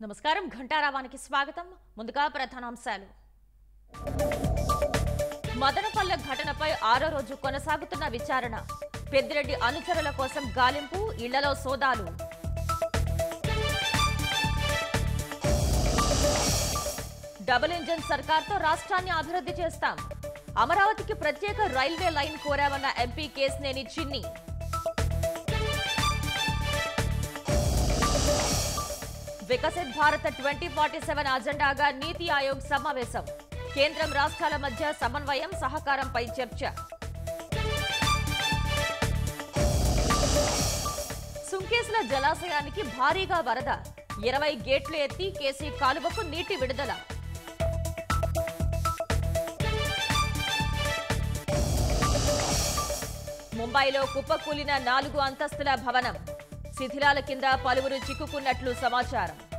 నమస్కారం ఘంటారావానికి స్వాగతం ముందుగా ప్రధానాంశాలు మదనపల్లె ఘటనపై ఆరో రోజు కొనసాగుతున్న విచారణ పెద్దిరెడ్డి అనుచరుల కోసం గాలింపు ఇళ్లలో సోదాలు డబుల్ ఇంజన్ సర్కార్తో రాష్ట్రాన్ని అభివృద్ధి చేస్తాం అమరావతికి ప్రత్యేక రైల్వే లైన్ కోరామన్న MP Kesineni Chinni Viksit Bharat twenty forty seven అజెండాగా నీతి ఆయోగ్ సమావేశం కేంద్రం రాష్ట్రాల మధ్య సమన్వయం సహకారంపై చర్చ సుంకేసుల జలాశయానికి భారీగా వరద ఇరవై గేట్లు ఎత్తి కేసీ కాలువకు నీటి విడుదల ముంబైలో కుప్పకూలిన నాలుగు అంతస్తుల భవనం శిథిలాల కింద పలువురు చిక్కుకున్నట్లు సమాచారం